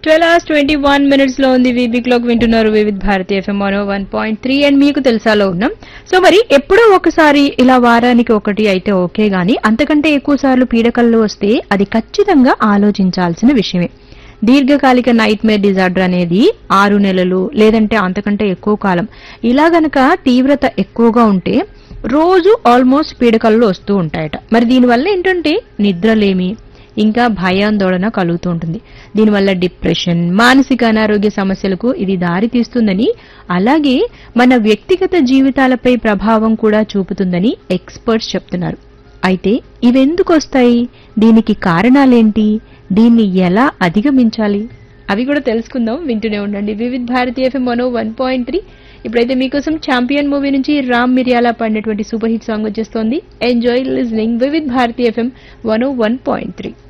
twelve hours twenty one minutes లో ఉంది V B clock వింటున్నారు Vividh Bharati FM one one point three and మీకు తెలుసాలో ఉన్నాం సో మరి ఎప్పుడో ఒకసారి ఇలా వారానికి ఒకటి అయితే ఓకే గానీ అంతకంటే ఎక్కువ సార్లు పీడకల్లో వస్తే అది ఖచ్చితంగా ఆలోచించాల్సిన విషయమే దీర్ఘకాలిక నైట్ మేర్ డిజార్డర్ అనేది ఆరు నెలలు లేదంటే అంతకంటే ఎక్కువ కాలం ఇలా గనక తీవ్రత ఎక్కువగా ఉంటే రోజు ఆల్మోస్ట్ పీడకల్లో వస్తూ ఉంటాయట మరి దీనివల్ల ఏంటంటే నిద్రలేమి ఇంకా భయాందోళన కలుగుతూ ఉంటుంది దీనివల్ల డిప్రెషన్ మానసిక అనారోగ్య సమస్యలకు ఇది దారి తీస్తుందని అలాగే మన వ్యక్తిగత జీవితాలపై ప్రభావం కూడా చూపుతుందని ఎక్స్పర్ట్స్ చెప్తున్నారు అయితే ఇవెందుకు వస్తాయి దీనికి కారణాలేంటి దీన్ని ఎలా అధిగమించాలి అవి కూడా తెలుసుకుందాం వింటూనే ఉండండి వివిధ్ భారతి ఎఫ్ఎం మనో వన్ పాయింట్ త్రీ ఇప్పుడైతే మీకోసం ఛాంపియన్ మూవీ నుంచి రామ్ మిరియాల పాడినటువంటి సూపర్ హిట్ సాంగ్ వచ్చేస్తోంది enjoy listening Vividh Bharati FM one one point three